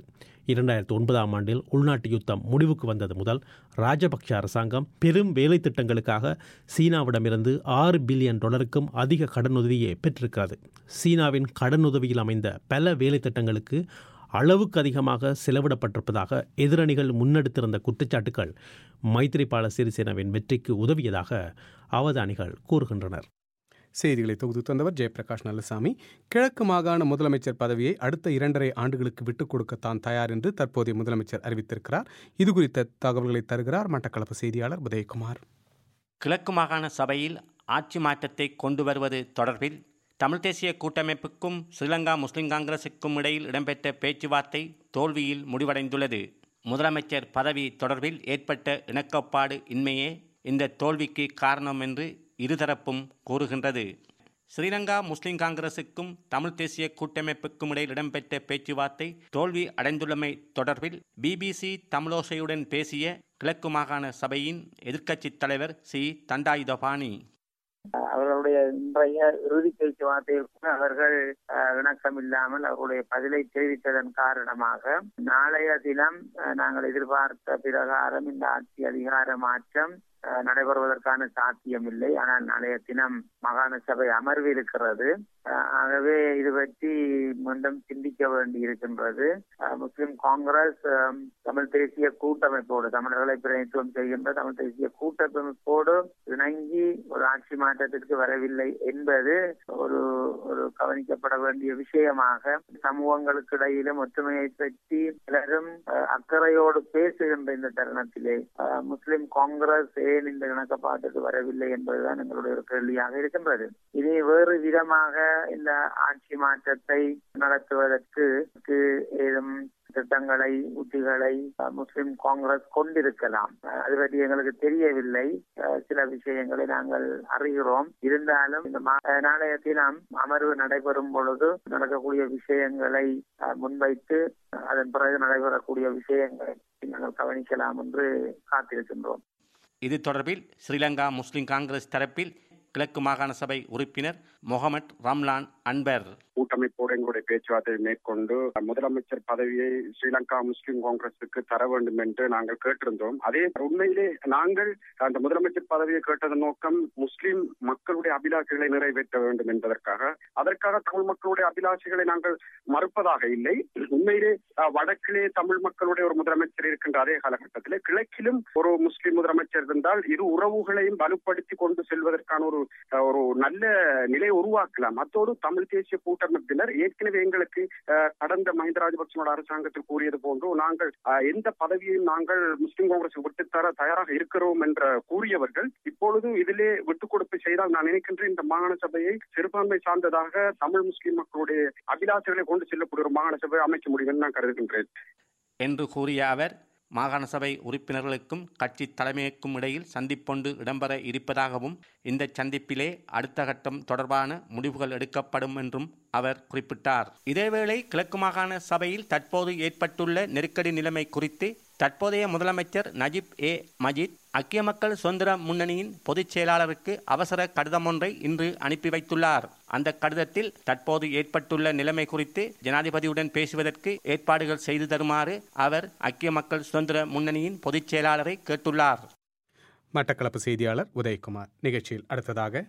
இரண்டாயிரத்தி ஒன்பதாம் ஆண்டில் உள்நாட்டு யுத்தம் முடிவுக்கு வந்தது முதல் ராஜபக்ஷ அரசாங்கம் பெரும் வேலை திட்டங்களுக்காக சீனாவிடமிருந்து ஆறு பில்லியன் டாலருக்கும் அதிக கடனுதவியை பெற்றிருக்கிறது சீனாவின் கடனுதவியில் அமைந்த பல வேலை திட்டங்களுக்கு அளவுக்கு அதிகமாக செலவிடப்பட்டிருப்பதாக எதிரணிகள் முன்னெடுத்திருந்த குற்றச்சாட்டுகள் மைத்திரிபால சிறிசேனாவின் வெற்றிக்கு உதவியதாக அவதானிகள் கூறுகின்றனர் செய்திகளை தொகுத்து தந்தவர் ஜெயபிரகாஷ் நல்லசாமி கிழக்கு மாகாண முதலமைச்சர் பதவியை அடுத்த இரண்டரை ஆண்டுகளுக்கு விட்டுக் கொடுக்க தான் தயார் என்று தற்போதைய முதலமைச்சர் அறிவித்திருக்கிறார் இது குறித்த தகவல்களை தருகிறார் மட்டக்களப்பு செய்தியாளர் உதயகுமார் கிழக்கு மாகாண சபையில் ஆட்சி மாற்றத்தை கொண்டு வருவது தொடர்பில் தமிழ் தேசிய கூட்டமைப்புக்கும் ஸ்ரீலங்கா முஸ்லிம் காங்கிரசுக்கும் இடையில் இடம்பெற்ற பேச்சுவார்த்தை தோல்வியில் முடிவடைந்துள்ளது முதலமைச்சர் பதவி தொடர்பில் ஏற்பட்ட இணக்கப்பாடு இன்மையே இந்த தோல்விக்கு காரணம் என்று இருதரப்பும் கூறுகின்றது ஸ்ரீலங்கா முஸ்லிம் காங்கிரசுக்கும் தமிழ் தேசிய கூட்டமைப்புக்கும் இடையில் இடம்பெற்ற பேச்சுவார்த்தை தோல்வி அடைந்துள்ளமை தொடர்பில் பிபிசி தமிழோசையுடன் பேசிய கிழக்கு மாகாண சபையின் எதிர்க்கட்சித் தலைவர் சி தண்டாயுதபாணி அவர்களுடைய இன்றைய இறுதி பேச்சுவார்த்தையில் கூட அவர்கள் அஹ், இணக்கம் இல்லாமல் அவர்களுடைய பதிலை தெரிவித்ததன் காரணமாக நாளைய தினம் அஹ், நாங்கள் எதிர்பார்த்த பிரகாரம் இந்த ஆட்சி அதிகார மாற்றம் அஹ், நடைபெறுவதற்கான சாத்தியம் இல்லை ஆனால் நாளைய தினம் மாகாண சபை அமர்வு இருக்கிறது அஹ், ஆகவே இது பற்றி மீண்டும் சிந்திக்க வேண்டி இருக்கின்றது அஹ், முஸ்லிம் காங்கிரஸ் அஹ், தமிழ் தேசிய கூட்டமைப்போடு தமிழர்களை பிரதிநிதித்துவம் செய்கின்ற தமிழ் தேசிய கூட்டமைப்போடு இணங்கி ஒரு ஆட்சி மாற்றத்திற்கு வரவில்லை என்பது ஒரு ஒரு கவனிக்கப்பட வேண்டிய விஷயமாக சமூகங்களுக்கு இடையிலும் ஒற்றுமையை பற்றி பலரும் அஹ், அக்கறையோடு பேசுகின்ற இந்த தருணத்திலே அஹ், முஸ்லிம் காங்கிரஸ் ஏன் இந்த இணக்கப்பாட்டுக்கு வரவில்லை என்பதுதான் எங்களுடைய ஒரு கேள்வியாக இருக்கின்றது இதை வேறு விதமாக இந்த ஆட்சி மாற்றத்தை நடத்துவதற்கு க்கு ஏதும் திட்டங்களை உத்திகளை அஹ், முஸ்லிம் காங்கிரஸ் கொண்டிருக்கலாம் அஹ், அது பற்றி எங்களுக்கு தெரியவில்லை அஹ், சில விஷயங்களை நாங்கள் அறிகிறோம் இருந்தாலும் இந்த மா- அஹ், நாளைய தினம் அமர்வு நடைபெறும் பொழுது நடக்கக்கூடிய விஷயங்களை அஹ், முன்வைத்து அஹ், அதன் பிறகு நடைபெறக்கூடிய விஷயங்களை நாங்கள் கவனிக்கலாம் என்று காத்திருக்கின்றோம் இது தொடர்பில் ஸ்ரீலங்கா முஸ்லிம் காங்கிரஸ் தரப்பில் கிழக்கு மாகாண சபை உறுப்பினர் முகமட் ரம்லான் அன்பர் கூட்டமைப்போடு எங்களுடைய பேச்சுவார்த்தை மேற்கொண்டு முதலமைச்சர் பதவியை ஸ்ரீலங்கா முஸ்லிம் காங்கிரசுக்கு தர வேண்டும் என்று நாங்கள் கேட்டிருந்தோம் அதே உண்மையிலே நாங்கள் அந்த முதலமைச்சர் பதவியை கேட்டதன் நோக்கம் முஸ்லிம் மக்களுடைய அபிலாஷைகளை நிறைவேற்ற வேண்டும் என்பதற்காக அதற்காக தமிழ் மக்களுடைய அபிலாஷைகளை நாங்கள் மறுப்பதாக இல்லை உண்மையிலே அஹ், வடக்கிலே தமிழ் மக்களுடைய ஒரு முதலமைச்சர் இருக்கின்ற அதே காலகட்டத்திலே கிழக்கிலும் ஒரு முஸ்லிம் முதலமைச்சர் இருந்தால் இரு உறவுகளையும் வலுப்படுத்தி கொண்டு செல்வதற்கான ஒரு அஹ், ஒரு நல்ல நிலையை உருவாக்கலாம் அத்தோடு தமிழ் தேசிய கூட்டமைப்பினர் ஏற்கனவே எங்களுக்கு அஹ், கடந்த மஹிந்த ராஜபக்சனோட அரசாங்கத்தில் கூறியது போன்று நாங்கள் அஹ், எந்த பதவியையும் நாங்கள் முஸ்லிம் காங்கிரஸ் விட்டுத்தர தயாராக இருக்கிறோம் என்ற கூறியவர்கள் இப்பொழுது இதிலே விட்டுக் கொடுப்பு செய்தால் நான் நினைக்கின்றேன் இந்த மாகாண சபையை சிறுபான்மை சார்ந்ததாக தமிழ் முஸ்லிம் மக்களுடைய அபிலாஷைகளை கொண்டு செல்லக்கூடிய ஒரு மாகாண சபை அமைக்க முடியும் என்று நான் கருதுகின்றேன் என்று கூறிய அவர் மாகாண சபை உறுப்பினர்களுக்கும் கட்சி தலைமைக்கும் இடையில் சந்திப்பொன்று இடம்பெற இருப்பதாகவும் இந்த சந்திப்பிலே அடுத்த கட்டம் தொடர்பான முடிவுகள் எடுக்கப்படும் என்றும் அவர் குறிப்பிட்டார் இதேவேளை கிழக்கு மாகாண சபையில் தற்போது ஏற்பட்டுள்ள நெருக்கடி நிலைமை குறித்து தற்போதைய முதலமைச்சர் நஜிப் ஏ மஜித் ஐக்கிய மக்கள் சுதந்திர முன்னணியின் பொதுச் செயலாளருக்கு அவசர கடிதம் ஒன்றை இன்று அனுப்பி வைத்துள்ளார் அந்த கடிதத்தில் தற்போது ஏற்பட்டுள்ள நிலைமை குறித்து ஜனாதிபதியுடன் பேசுவதற்கு ஏற்பாடுகள் செய்து தருமாறு அவர் ஐக்கிய மக்கள் சுதந்திர முன்னணியின் பொதுச் செயலாளரை கேட்டுள்ளார் மட்டக்களப்பு செய்தியாளர் உதயகுமார் நிகழ்ச்சியில் அடுத்ததாக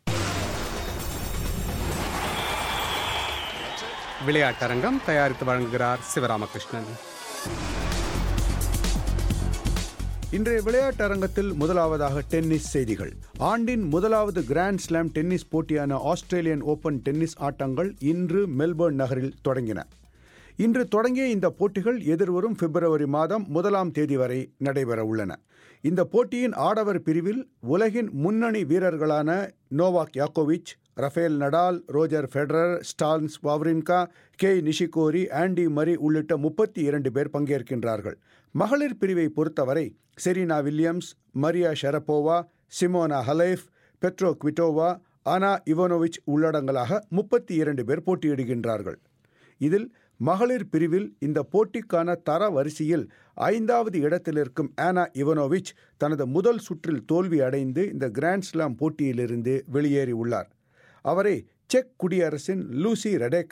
விளையாட்டரங்கம் தயாரித்து வழங்குகிறார் சிவராமகிருஷ்ணன் இன்றைய விளையாட்டு அரங்கத்தில் முதலாவதாக டென்னிஸ் செய்திகள் ஆண்டின் முதலாவது கிராண்ட் ஸ்லாம் டென்னிஸ் போட்டியான ஆஸ்திரேலியன் ஓபன் டென்னிஸ் ஆட்டங்கள் இன்று மெல்பர்ன் நகரில் தொடங்கின இன்று தொடங்கிய இந்த போட்டிகள் எதிர்வரும் பிப்ரவரி மாதம் முதலாம் தேதி வரை நடைபெற உள்ளன இந்த போட்டியின் ஆடவர் பிரிவில் உலகின் முன்னணி வீரர்களான நோவாக் யாக்கோவிச் Rafael Nadal Roger Federer Stanislas Wawrinka Kei Nishikori Andy Murray உள்ளிட்ட முப்பத்தி இரண்டு பேர் பங்கேற்கின்றார்கள் மகளிர் பிரிவை பொறுத்தவரை Serena Williams Maria Sharapova Simona Halep Petra Kvitova Ana Ivanovic உள்ளடங்கலாக முப்பத்தி இரண்டு பேர் போட்டியிடுகின்றார்கள் இதில் மகளிர் பிரிவில் இந்த போட்டிக்கான தர வரிசையில் ஐந்தாவது இடத்தில் இருக்கும் ஆனா இவனோவிச் தனது முதல் சுற்றில் தோல்வி அடைந்து இந்த கிராண்ட் ஸ்லாம் போட்டியிலிருந்து வெளியேறி உள்ளார் அவரை செக் குடியரசின் லூசி ரெடேக்கா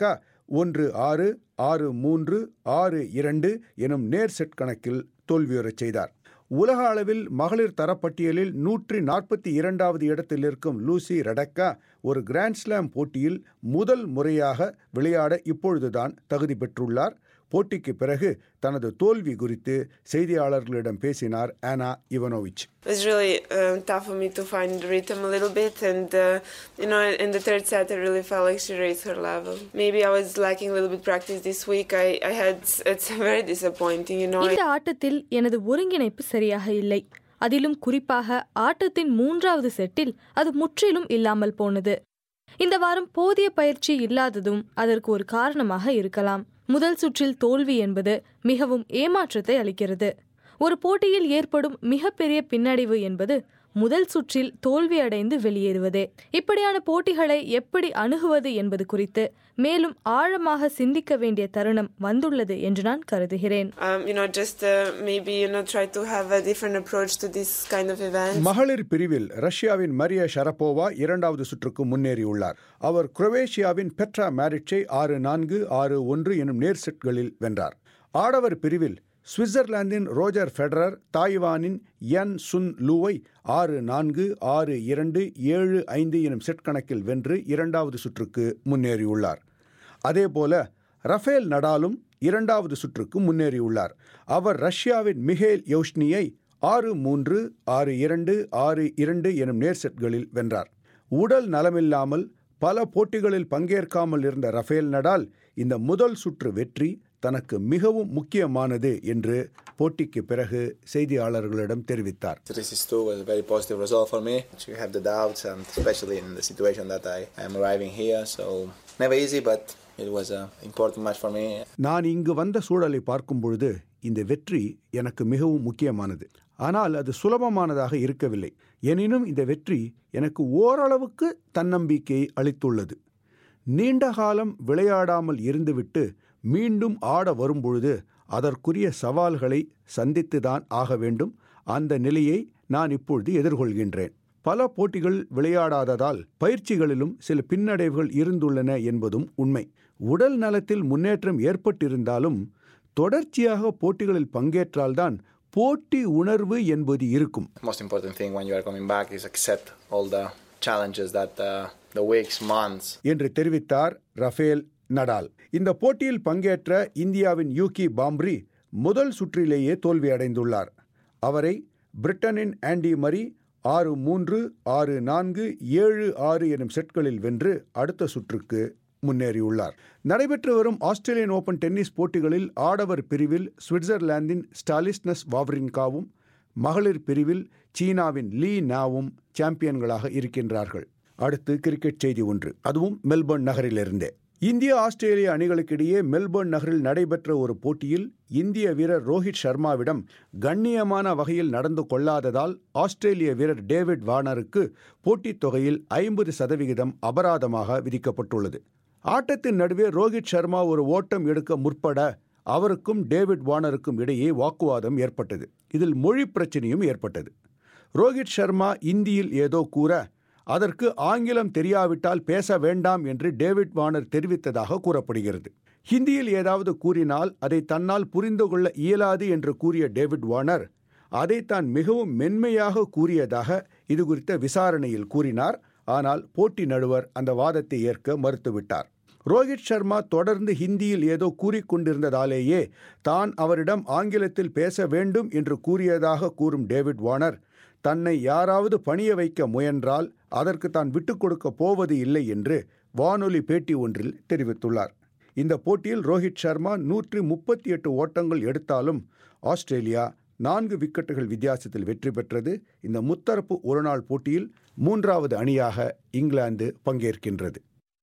ஒன்று ஆறு ஆறு மூன்று ஆறு இரண்டு எனும் நேர் செட் கணக்கில் தோல்வியுறச் செய்தார் உலக அளவில் மகளிர் தரப்பட்டியலில் நூற்றி நாற்பத்தி இரண்டாவது இடத்தில் இருக்கும் லூசி ரெடக்கா ஒரு கிராண்ட்ஸ்லாம் போட்டியில் முதல் முறையாக விளையாட இப்பொழுதுதான் தகுதி பெற்றுள்ளார் போட்டிக்கு பிறகு தனது தோல்வி குறித்து செய்தியாளர்களிடம் பேசினார் Ana Ivanovic It was really um, tough for me to find the rhythm a little bit, and uh, you know, in the third set, I really felt like she raised her level. Maybe I was lacking a little bit practice this week. I, I had it's very disappointing, you know. இந்த ஆட்டத்தில் எனது ஒருங்கிணைப்பு சரியாக இல்லை அதிலும் குறிப்பாக ஆட்டத்தின் மூன்றாவது செட்டில் அது முற்றிலும் இல்லாமல் போனது இந்த வாரம் போதிய பயிற்சி இல்லாததும் அதற்கு ஒரு காரணமாக இருக்கலாம் முதல் சுற்றில் தோல்வி என்பது மிகவும் ஏமாற்றத்தை அளிக்கிறது ஒரு போட்டியில் ஏற்படும் மிகப்பெரிய பின்னடைவு என்பது முதல் சுற்றில் தோல்வியடைந்து வெளியேறுவதே இப்படியான போட்டிகளை எப்படி அணுகுவது என்பது குறித்து மேலும் ஆழமாக சிந்திக்க வேண்டிய தருணம் வந்துள்ளது என்று நான் கருதுகிறேன் Um, you know, just uh, maybe you know, try to have a different approach to this kind of event. மகளிர் பிரிவில் ரஷ்யாவின் மரிய ஷரப்போவா இரண்டாவது சுற்றுக்கு முன்னேறியுள்ளார் அவர் குரோவேஷியாவின் பெட்ரா மேரிச்சை ஆறு நான்கு ஆறு ஒன்று எனும் நேர் செட்களில் வென்றார் ஆடவர் பிரிவில் சுவிட்சர்லாந்தின் ரோஜர் ஃபெடரர் தாய்வானின் யன் சுன் லூவை ஆறு நான்கு ஆறு இரண்டு ஏழு ஐந்து எனும் செட் கணக்கில் வென்று இரண்டாவது சுற்றுக்கு முன்னேறியுள்ளார் அதேபோல ரஃபேல் நடாலும் இரண்டாவது சுற்றுக்கு முன்னேறியுள்ளார் அவர் ரஷ்யாவின் மிகேல் யோஷ்னியை ஆறு மூன்று ஆறு இரண்டு ஆறு இரண்டு எனும் நேர் செட்களில் வென்றார் உடல் நலமில்லாமல் பல போட்டிகளில் பங்கேற்காமல் இருந்த ரஃபேல் நடால் இந்த முதல் சுற்று வெற்றி தனக்கு மிகவும் முக்கியமானது என்று போட்டிக்கு பிறகு செய்தியாளர்களிடம் தெரிவித்தார் This is too was a very positive result for me. You have the doubts, and especially in the situation that I am arriving here. So never easy, but it was an important match for me. நான் இங்கு வந்த சூழலை பார்க்கும் பொழுது இந்த வெற்றி எனக்கு மிகவும் முக்கியமானது ஆனால் அது சுலபமானதாக இருக்கவில்லை எனினும் இந்த வெற்றி எனக்கு ஓரளவுக்கு தன்னம்பிக்கையை அளித்துள்ளது நீண்ட காலம் விளையாடாமல் இருந்துவிட்டு மீண்டும் ஆட வரும்பொழுது அதற்குரிய சவால்களை சந்தித்துதான் ஆக வேண்டும் அந்த நிலையை நான் இப்பொழுது எதிர்கொள்கின்றேன் பல போட்டிகள் விளையாடாததால் பயிற்சிகளிலும் சில பின்னடைவுகள் இருந்துள்ளன என்பதும் உண்மை உடல் நலத்தில் முன்னேற்றம் ஏற்பட்டிருந்தாலும் தொடர்ச்சியாக போட்டிகளில் பங்கேற்றால்தான் போட்டி உணர்வு என்பது இருக்கும் Most important thing when you are coming back is accept all the challenges that uh, the weeks, months. என்று தெரிவித்தார் ரஃபேல் நடால் இந்த போட்டியில் பங்கேற்ற இந்தியாவின் யூகி பாம்ப்ரி முதல் சுற்றிலேயே தோல்வியடைந்துள்ளார் அவரை பிரிட்டனின் ஆண்டி மரி ஆறு மூன்று ஆறு நான்கு ஏழு ஆறு எனும் செட்களில் வென்று அடுத்த சுற்றுக்கு முன்னேறியுள்ளார் நடைபெற்று வரும் ஆஸ்திரேலியன் ஓபன் டென்னிஸ் போட்டிகளில் ஆடவர் பிரிவில் சுவிட்சர்லாந்தின் ஸ்டாலிஸ்னஸ் வாவ்ரின்காவும் மகளிர் பிரிவில் சீனாவின் லீ நாவும் சாம்பியன்களாக இருக்கின்றார்கள் அடுத்து கிரிக்கெட் செய்தி ஒன்று அதுவும் மெல்பர்ன் நகரிலிருந்தே இந்திய ஆஸ்திரேலிய அணிகளுக்கிடையே மெல்பர்ன் நகரில் நடைபெற்ற ஒரு போட்டியில் இந்திய வீரர் ரோஹித் சர்மாவிடம் கண்ணியமான வகையில் நடந்து கொள்ளாததால் ஆஸ்திரேலிய வீரர் டேவிட் வார்னருக்கு போட்டித் தொகையில் ஐம்பது சதவிகிதம் அபராதமாக விதிக்கப்பட்டுள்ளது ஆட்டத்தின் நடுவே ரோஹித் சர்மா ஒரு ஓட்டம் எடுக்க முற்பட அவருக்கும் டேவிட் வார்னருக்கும் இடையே வாக்குவாதம் ஏற்பட்டது இதில் மொழி பிரச்சனையும் ஏற்பட்டது ரோஹித் சர்மா இந்தியில் ஏதோ கூற அதற்கு ஆங்கிலம் தெரியாவிட்டால் பேச வேண்டாம் என்று டேவிட் வார்னர் தெரிவித்ததாக கூறப்படுகிறது ஹிந்தியில் ஏதாவது கூறினால் அதை தன்னால் புரிந்து கொள்ள இயலாது என்று கூறிய டேவிட் வார்னர் அதை தான் மிகவும் மென்மையாக கூறியதாக இது குறித்த விசாரணையில் கூறினார் ஆனால் போட்டி நடுவர் அந்த வாதத்தை ஏற்க மறுத்துவிட்டார் ரோஹித் சர்மா தொடர்ந்து ஹிந்தியில் ஏதோ கூறிக்கொண்டிருந்ததாலேயே தான் அவரிடம் ஆங்கிலத்தில் பேச வேண்டும் என்று கூறியதாக கூறும் டேவிட் வார்னர் தன்னை யாராவது பணிய வைக்க முயன்றால் அதற்கு தான் விட்டுக் கொடுக்க போவது இல்லை என்று வானொலி பேட்டி ஒன்றில் தெரிவித்துள்ளார் இந்த போட்டியில் ரோஹித் சர்மா நூற்றி முப்பத்தி எட்டு ஓட்டங்கள் எடுத்தாலும் ஆஸ்திரேலியா நான்கு விக்கெட்டுகள் வித்தியாசத்தில் வெற்றி பெற்றது இந்த முத்தரப்பு ஒருநாள் போட்டியில் மூன்றாவது அணியாக இங்கிலாந்து பங்கேற்கின்றது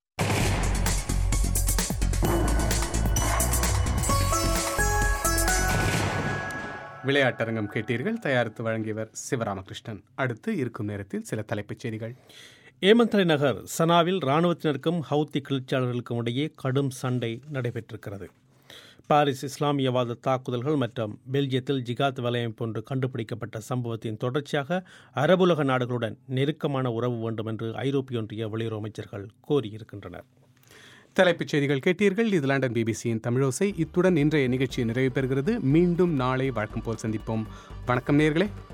விளையாட்டரங்கம் கேட்டீர்கள் தயாரித்து வழங்கியவர் சிவராமகிருஷ்ணன் அடுத்து இருக்கும் நேரத்தில் சில தலைப்புச் செய்திகள் ஏமன் தலைநகர் சனாவில் இராணுவத்தினருக்கும் ஹவுத்தி கிளர்ச்சியாளர்களுக்கும் இடையே கடும் சண்டை நடைபெற்றிருக்கிறது பாரிஸ் இஸ்லாமியவாத தாக்குதல்கள் மற்றும் பெல்ஜியத்தில் ஜிகாத் வலயம் போன்று கண்டுபிடிக்கப்பட்ட சம்பவத்தின் தொடர்ச்சியாக அரபுலக நாடுகளுடன் நெருக்கமான உறவு வேண்டும் என்று ஐரோப்பிய ஒன்றிய வெளியுறவு அமைச்சர்கள் கோரியிருக்கின்றனர் தலைப்புச் செய்திகள் கேட்டீர்கள் இது லண்டன் பிபிசியின் தமிழோசை இத்துடன் இன்றைய நிகழ்ச்சி நிறைவு பெறுகிறது மீண்டும் நாளை வழக்கம் போல் சந்திப்போம் வணக்கம் நேர்களே